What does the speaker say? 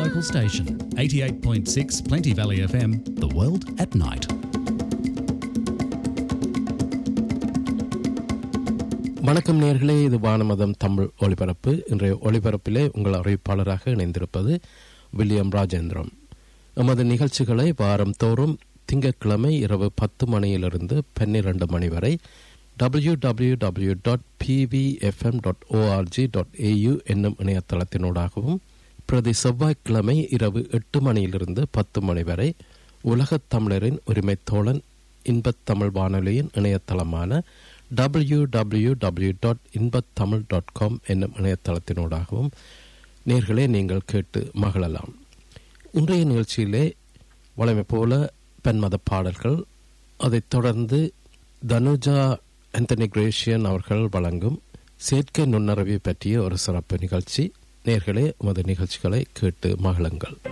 local station, 88.6 Plenty Valley FM, the world at night. வணக்கம் நேர்களே இது வானமதம் தமிழ் ஒளிபரப்பு இன்றைய ஒளிபரப்பிலே உங்கள் அறிவிப்பாளராக இணைந்திருப்பது வில்லியம் ராஜேந்திரம் எமது நிகழ்ச்சிகளை வாரம் தோறும் திங்கட்கிழமை இரவு பத்து மணியிலிருந்து பன்னிரண்டு மணி வரை W W W dot P V F M dot O R G dot A U என்னும் இணையதளத்தினூடாகவும் பிரதி செவ்வாய்க்கிழமை இரவு எட்டு மணியிலிருந்து பத்து மணி வரை உலகத் தமிழரின் உரிமைத் தோழன் இன்பத் தமிழ் வானொலியின் இணையதளமான W W W dot Inbathamizh dot com என்னும் இணையதளத்தினூடாகவும் நேர்களே நீங்கள் கேட்டு மகிழலாம் இன்றைய நிகழ்ச்சியிலே வழமை போல பெண்மத பாடல்கள் அதைத் தொடர்ந்து தனுஜா ஆந்தனி கிரேஷியன் அவர்கள் வழங்கும் செயற்கை நுண்ணறிவை பற்றிய ஒரு சிறப்பு நிகழ்ச்சி நேர்களே உமது நிகழ்ச்சிகளை கேட்டு மகிழுங்கள்